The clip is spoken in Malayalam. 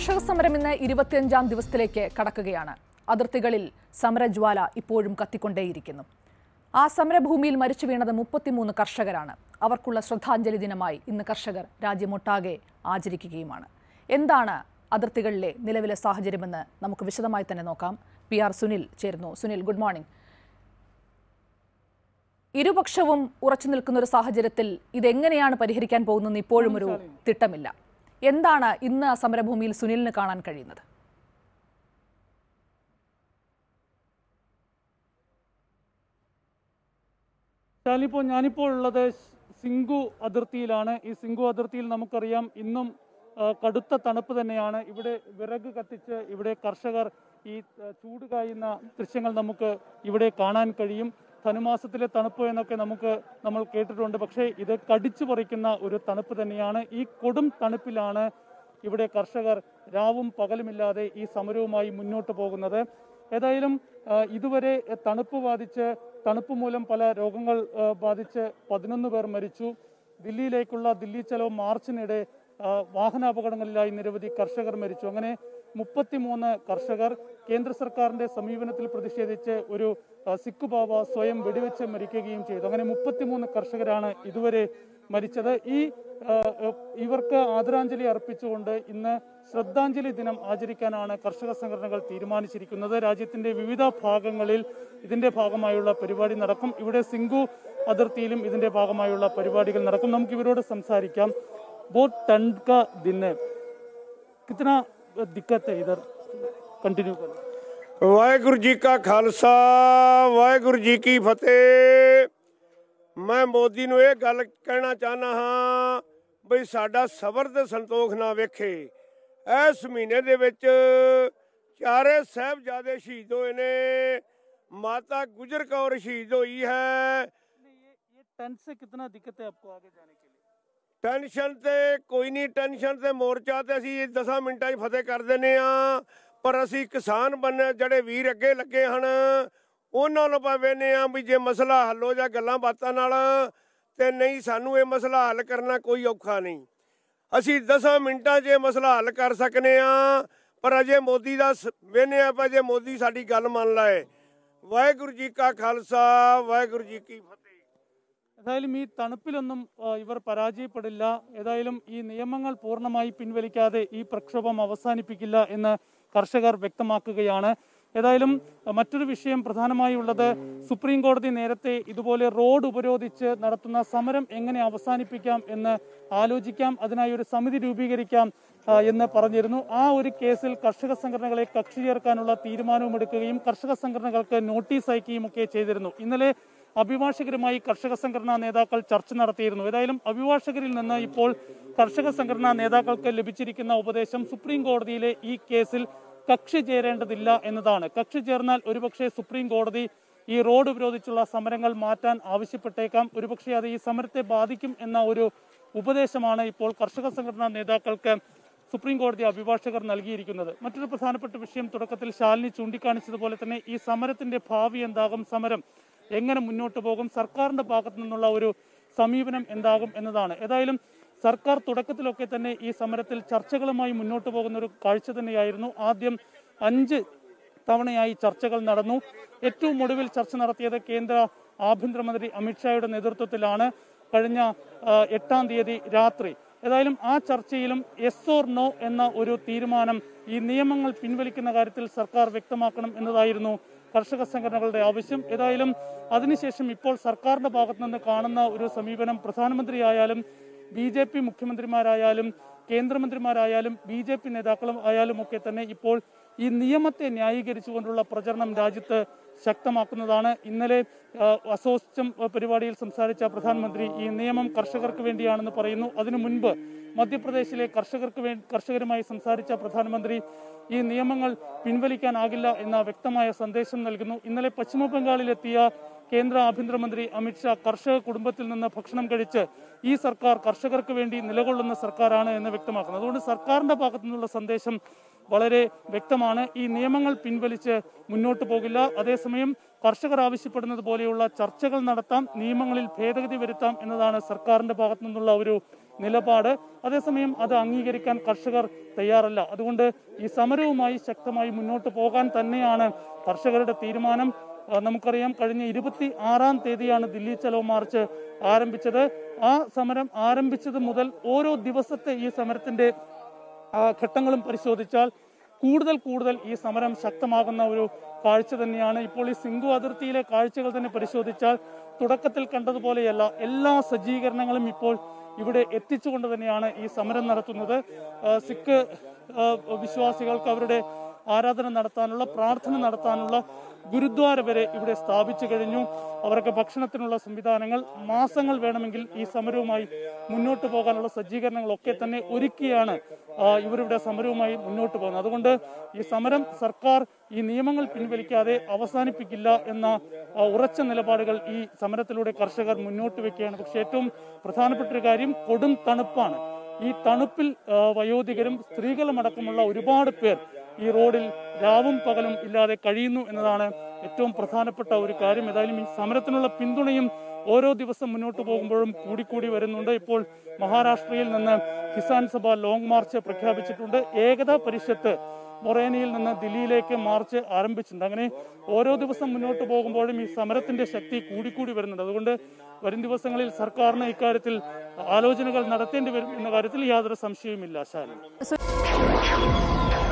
കർഷക സമരം ഇന്ന് ഇരുപത്തിയഞ്ചാം ദിവസത്തിലേക്ക് കടക്കുകയാണ് അതിർത്തികളിൽ സമരജ്വാല ഇപ്പോഴും കത്തിക്കൊണ്ടേയിരിക്കുന്നു ആ സമരഭൂമിയിൽ മരിച്ചു വീണത് മുപ്പത്തിമൂന്ന് കർഷകരാണ് അവർക്കുള്ള ശ്രദ്ധാഞ്ജലി ദിനമായി ഇന്ന് കർഷകർ രാജ്യമൊട്ടാകെ ആചരിക്കുകയുമാണ് എന്താണ് അതിർത്തികളിലെ നിലവിലെ സാഹചര്യമെന്ന് നമുക്ക് വിശദമായി തന്നെ നോക്കാം പി ആർ സുനിൽ ചേരുന്നു സുനിൽ ഗുഡ് മോർണിംഗ് ഇരുപക്ഷവും ഉറച്ചു നിൽക്കുന്ന ഒരു സാഹചര്യത്തിൽ ഇതെങ്ങനെയാണ് പരിഹരിക്കാൻ പോകുന്നതെന്ന് ഇപ്പോഴും ഒരു തിട്ടമില്ല എന്താണ് ഇന്ന് ആ സമരഭൂമിയിൽ സുനിലിന് കാണാൻ കഴിയുന്നത് ശാലിപ്പോൾ ഞാനിപ്പോൾ ഉള്ളത് സിംഗു അതിർത്തിയിലാണ് ഈ സിംഗു അതിർത്തിയിൽ നമുക്കറിയാം ഇന്നും ആ, കടുത്ത തണുപ്പ് തന്നെയാണ് ഇവിടെ വിറക് കത്തിച്ച് ഇവിടെ കർഷകർ ഈ ആ, ചൂട് കായുന്ന ദൃശ്യങ്ങൾ നമുക്ക് ഇവിടെ കാണാൻ കഴിയും ധനുമാസത്തിലെ തണുപ്പ് എന്നൊക്കെ നമുക്ക് നമ്മൾ കേട്ടിട്ടുണ്ട് പക്ഷേ ഇത് കടിച്ചു പറിക്കുന്ന ഒരു തണുപ്പ് തന്നെയാണ് ഈ കൊടും തണുപ്പിലാണ് ഇവിടെ കർഷകർ രാവും പകലുമില്ലാതെ ഈ സമരവുമായി മുന്നോട്ട് പോകുന്നത് ഏതായാലും ആ, ഇതുവരെ തണുപ്പ് ബാധിച്ച് തണുപ്പ് മൂലം പല രോഗങ്ങൾ ആ, ബാധിച്ച് പതിനൊന്ന് പേർ മരിച്ചു ദില്ലിയിലേക്കുള്ള ദില്ലി ചലോ മാർച്ചിനിടെ ആ, വാഹനാപകടങ്ങളിലായി നിരവധി കർഷകർ മരിച്ചു അങ്ങനെ മുപ്പത്തിമൂന്ന് കർഷകർ കേന്ദ്ര സർക്കാരിന്റെ സമീപനത്തിൽ പ്രതിഷേധിച്ച് ഒരു ആ, സിഖ് ബാബ സ്വയം വെടിവെച്ച് മരിക്കുകയും ചെയ്തു അങ്ങനെ മുപ്പത്തിമൂന്ന് കർഷകരാണ് ഇതുവരെ മരിച്ചത് ഈ ആ, ആ, ഇവർക്ക് ആദരാഞ്ജലി അർപ്പിച്ചുകൊണ്ട് ഇന്ന് ശ്രദ്ധാഞ്ജലി ദിനം ആചരിക്കാനാണ് കർഷക സംഘടനകൾ തീരുമാനിച്ചിരിക്കുന്നത് രാജ്യത്തിന്റെ വിവിധ ഭാഗങ്ങളിൽ ഇതിന്റെ ഭാഗമായുള്ള പരിപാടി നടക്കും ഇവിടെ സിംഗു അതിർത്തിയിലും ഇതിന്റെ ഭാഗമായുള്ള പരിപാടികൾ നടക്കും നമുക്ക് ഇവരോട് സംസാരിക്കാം बहुत ठंड का दिन है कितना दिक्कत है इधर कंटिन्यू करना ਵਾਹਿਗੁਰੂ ਜੀ ਕਾ ਖਾਲਸਾ ਵਾਹਿਗੁਰੂ ਜੀ ਕੀ ਫਤਿਹ ਮੈਂ ਮੋਦੀ ਨੂੰ ਇਹ ਗੱਲ ਕਹਿਣਾ ਚਾਹਨਾ ਹਾਂ ਬਈ ਸਾਡਾ ਸਬਰ ਤੇ ਸੰਤੋਖ ਨਾ ਵੇਖੇ ਇਸ ਮਹੀਨੇ ਦੇ ਵਿੱਚ ਚਾਰੇ ਸਾਹਿਬਜ਼ਾਦੇ ਸ਼ਹੀਦ ਹੋਏ ਨੇ ਮਾਤਾ ਗੁਜਰ ਕੌਰ ਸ਼ਹੀਦ ਹੋਈ ਹੈ ये ये टेंट से कितना दिक्कत है आपको आगे जाने के लिए ਟੈਨਸ਼ਨ ਤੇ ਕੋਈ ਨਹੀਂ ਟੈਨਸ਼ਨ ਤੇ ਮੋਰਚਾ ਤੇ ਅਸੀਂ 10 ਮਿੰਟਾਂ 'ਚ ਫਤਿਹ ਕਰ ਦਿੰਨੇ ਆ ਪਰ ਅਸੀਂ ਕਿਸਾਨ ਬੰਨੇ ਜਿਹੜੇ ਵੀਰ ਅੱਗੇ ਲੱਗੇ ਹਨ ਉਹਨਾਂ ਨੂੰ ਪਾ ਵੇਨੇ ਆ ਵੀ ਜੇ ਮਸਲਾ ਹੱਲ ਹੋ ਜਾ ਗੱਲਾਂ ਬਾਤਾਂ ਨਾਲ ਤੇ ਨਹੀਂ ਸਾਨੂੰ ਇਹ ਮਸਲਾ ਹੱਲ ਕਰਨਾ ਕੋਈ ਔਖਾ ਨਹੀਂ ਅਸੀਂ 10 ਮਿੰਟਾਂ 'ਚ ਇਹ ਮਸਲਾ ਹੱਲ ਕਰ ਸਕਨੇ ਆ ਪਰ ਅਜੇ ਮੋਦੀ ਦਾ ਵੇਨੇ ਆ ਜੇ ਮੋਦੀ ਸਾਡੀ ਗੱਲ ਮੰਨ ਲਏ ਵਾਹਿਗੁਰੂ ਜੀ ਕਾ ਖਾਲਸਾ ਵਾਹਿਗੁਰੂ ਜੀ ਕੀ ਫਤਿਹ ഏതായാലും ഈ തണുപ്പിലൊന്നും ആ, ഇവർ പരാജയപ്പെടില്ല ഏതായാലും ഈ നിയമങ്ങൾ പൂർണ്ണമായി പിൻവലിക്കാതെ ഈ പ്രക്ഷോഭം അവസാനിപ്പിക്കില്ല എന്ന് കർഷകർ വ്യക്തമാക്കുകയാണ് ഏതായാലും ആ, മറ്റൊരു വിഷയം പ്രധാനമായി ഉള്ളത് സുപ്രീം കോടതി നേരത്തെ ഇതുപോലെ റോഡ് ഉപരോധിച്ച് നടത്തുന്ന സമരം എങ്ങനെ അവസാനിപ്പിക്കാം എന്ന് ആലോചിക്കാം അതിനായി ഒരു സമിതി രൂപീകരിക്കാം ആ, എന്ന് പറഞ്ഞിരുന്നു ആ ഒരു കേസിൽ കർഷക സംഘടനകളെ കക്ഷി ചേർക്കാനുള്ള തീരുമാനവും എടുക്കുകയും കർഷക സംഘടനകൾക്ക് നോട്ടീസ് അയക്കുകയും ഒക്കെ ചെയ്തിരുന്നു ഇന്നലെ അഭിഭാഷകരുമായി കർഷക സംഘടനാ നേതാക്കൾ ചർച്ച നടത്തിയിരുന്നു ഏതായാലും അഭിഭാഷകരിൽ നിന്ന് ഇപ്പോൾ കർഷക സംഘടനാ നേതാക്കൾക്ക് ലഭിച്ചിരിക്കുന്ന ഉപദേശം സുപ്രീം കോടതിയിലെ ഈ കേസിൽ കക്ഷി ചേരേണ്ടതില്ല എന്നതാണ് കക്ഷി ചേർന്നാൽ ഒരുപക്ഷെ സുപ്രീം കോടതി ഈ റോഡ് ഉപരോധിച്ചുള്ള സമരങ്ങൾ മാറ്റാൻ ആവശ്യപ്പെട്ടേക്കാം ഒരുപക്ഷെ അത് ഈ സമരത്തെ ബാധിക്കും എന്ന ഒരു ഉപദേശമാണ് ഇപ്പോൾ കർഷക സംഘടനാ നേതാക്കൾക്ക് സുപ്രീം കോടതി അഭിഭാഷകർ നൽകിയിരിക്കുന്നത് മറ്റൊരു പ്രധാനപ്പെട്ട വിഷയം തുടക്കത്തിൽ ശാലിനി ചൂണ്ടിക്കാണിച്ചതുപോലെ തന്നെ ഈ സമരത്തിന്റെ ഭാവി എന്താകും സമരം എങ്ങനെ മുന്നോട്ട് പോകും സർക്കാരിന്റെ ഭാഗത്തു നിന്നുള്ള ഒരു സമീപനം എന്താകും എന്നതാണ് ഏതായാലും സർക്കാർ തുടക്കത്തിലൊക്കെ തന്നെ ഈ സമരത്തിൽ ചർച്ചകളുമായി മുന്നോട്ട് പോകുന്ന ഒരു കാഴ്ച തന്നെയായിരുന്നു ആദ്യം അഞ്ച് തവണയായി ചർച്ചകൾ നടന്നു ഏറ്റവും ഒടുവിൽ ചർച്ച നടത്തിയത് കേന്ദ്ര ആഭ്യന്തരമന്ത്രി അമിത്ഷായുടെ നേതൃത്വത്തിലാണ് കഴിഞ്ഞ ആ, എട്ടാം തീയതി രാത്രി ഏതായാലും ആ ചർച്ചയിലും എസ് ഓർ നോ എന്ന ഒരു തീരുമാനം ഈ നിയമങ്ങൾ പിൻവലിക്കുന്ന കാര്യത്തിൽ സർക്കാർ വ്യക്തമാക്കണം എന്നതായിരുന്നു കർഷക സംഘടനകളുടെ ആവശ്യം ഏതായാലും അതിനുശേഷം ഇപ്പോൾ സർക്കാരിന്റെ ഭാഗത്തു നിന്ന് കാണുന്ന ഒരു സമീപനം പ്രധാനമന്ത്രിയായാലും ബി ജെ പി മുഖ്യമന്ത്രിമാരായാലും കേന്ദ്രമന്ത്രിമാരായാലും ബി ജെ പി നേതാക്കളും ആയാലും ഒക്കെ തന്നെ ഇപ്പോൾ ഈ നിയമത്തെ ന്യായീകരിച്ചുകൊണ്ടുള്ള പ്രചരണം രാജ്യത്ത് ശക്തമാക്കുന്നതാണ് ഇന്നലെ ആ, അസോസ്റ്റം ആ, പരിപാടിയിൽ സംസാരിച്ച പ്രധാനമന്ത്രി ഈ നിയമം കർഷകർക്ക് വേണ്ടിയാണെന്ന് പറയുന്നു അതിനു മുൻപ് മധ്യപ്രദേശിലെ കർഷകർക്ക് വേണ്ടി കർഷകരുമായി സംസാരിച്ച പ്രധാനമന്ത്രി ഈ നിയമങ്ങൾ പിൻവലിക്കാനാകില്ല എന്ന വ്യക്തമായ സന്ദേശം നൽകുന്നു ഇന്നലെ പശ്ചിമ ബംഗാളിലെത്തിയ കേന്ദ്ര ആഭ്യന്തരമന്ത്രി അമിത്ഷാ കർഷക കുടുംബത്തിൽ നിന്ന് ഭക്ഷണം കഴിച്ച് ഈ സർക്കാർ കർഷകർക്ക് വേണ്ടി നിലകൊള്ളുന്ന സർക്കാരാണ് എന്ന് വ്യക്തമാക്കുന്നത് അതുകൊണ്ട് സർക്കാരിന്റെ ഭാഗത്തു നിന്നുള്ള സന്ദേശം വളരെ വ്യക്തമാണ് ഈ നിയമങ്ങൾ പിൻവലിച്ച് മുന്നോട്ട് പോകില്ല അതേസമയം കർഷകർ ആവശ്യപ്പെടുന്നത് പോലെയുള്ള ചർച്ചകൾ നടത്താം നിയമങ്ങളിൽ ഭേദഗതി വരുത്താം എന്നതാണ് സർക്കാരിന്റെ ഭാഗത്തു നിന്നുള്ള ഒരു നിലപാട് അതേസമയം അത് അംഗീകരിക്കാൻ കർഷകർ തയ്യാറല്ല അതുകൊണ്ട് ഈ സമരവുമായി ശക്തമായി മുന്നോട്ട് പോകാൻ തന്നെയാണ് കർഷകരുടെ തീരുമാനം ആ, നമുക്കറിയാം കഴിഞ്ഞ ഇരുപത്തി ആറാം തീയതിയാണ് ദില്ലി ചലോ മാർച്ച് ആരംഭിച്ചത് ആ സമരം ആരംഭിച്ചത് മുതൽ ഓരോ ദിവസത്തെ ഈ സമരത്തിന്റെ ആ, ഘട്ടങ്ങളും പരിശോധിച്ചാൽ കൂടുതൽ കൂടുതൽ ഈ സമരം ശക്തമാകുന്ന ഒരു കാഴ്ച തന്നെയാണ് ഇപ്പോൾ ഈ സിംഗു അതിർത്തിയിലെ കാഴ്ചകൾ തന്നെ പരിശോധിച്ചാൽ തുടക്കത്തിൽ കണ്ടതുപോലെയല്ല എല്ലാ സജ്ജീകരണങ്ങളും ഇപ്പോൾ ഇവിടെ എത്തിച്ചുകൊണ്ട് തന്നെയാണ് ഈ സമരം നടത്തുന്നത് ആ, സിഖ് ആ, വിശ്വാസികൾക്ക് അവരുടെ ആരാധന നടത്താനുള്ള പ്രാർത്ഥന നടത്താനുള്ള ഗുരുദ്വാര വരെ ഇവിടെ സ്ഥാപിച്ചു കഴിഞ്ഞു അവർക്ക് ഭക്ഷണത്തിനുള്ള സംവിധാനങ്ങൾ മാസങ്ങൾ വേണമെങ്കിൽ ഈ സമരവുമായി മുന്നോട്ട് പോകാനുള്ള സജ്ജീകരണങ്ങളൊക്കെ തന്നെ ഒരുക്കിയാണ് ആ, ഇവരിവിടെ സമരവുമായി മുന്നോട്ട് പോകുന്നത് അതുകൊണ്ട് ഈ സമരം സർക്കാർ ഈ നിയമങ്ങൾ പിൻവലിക്കാതെ അവസാനിപ്പിക്കില്ല എന്ന ആ, ഉറച്ച നിലപാടുകൾ ഈ സമരത്തിലൂടെ കർഷകർ മുന്നോട്ട് വെക്കുകയാണ് പക്ഷേ ഏറ്റവും പ്രധാനപ്പെട്ട ഒരു കാര്യം കൊടും തണുപ്പാണ് ഈ തണുപ്പിൽ ആ, വയോധികരും സ്ത്രീകളുമടക്കമുള്ള ഒരുപാട് പേർ ഈ റോഡിൽ രാവും പകലും ഇല്ലാതെ കഴിയുന്നു എന്നതാണ് ഏറ്റവും പ്രധാനപ്പെട്ട ഒരു കാര്യം ഏതായാലും ഈ സമരത്തിനുള്ള പിന്തുണയും ഓരോ ദിവസം മുന്നോട്ട് പോകുമ്പോഴും കൂടിക്കൂടി വരുന്നുണ്ട് ഇപ്പോൾ മഹാരാഷ്ട്രയിൽ നിന്ന് കിസാൻ സഭ ലോങ് മാർച്ച് പ്രഖ്യാപിച്ചിട്ടുണ്ട് ഏകതാ പരിഷത്ത് മൊറേനയിൽ നിന്ന് ദില്ലിയിലേക്ക് മാർച്ച് ആരംഭിച്ചിട്ടുണ്ട് അങ്ങനെ ഓരോ ദിവസം മുന്നോട്ട് പോകുമ്പോഴും ഈ സമരത്തിന്റെ ശക്തി കൂടിക്കൂടി വരുന്നുണ്ട് അതുകൊണ്ട് വരും ദിവസങ്ങളിൽ സർക്കാരിന് ഇക്കാര്യത്തിൽ ആലോചനകൾ നടത്തേണ്ടി വരും എന്ന കാര്യത്തിൽ യാതൊരു സംശയവുമില്ല ശാലി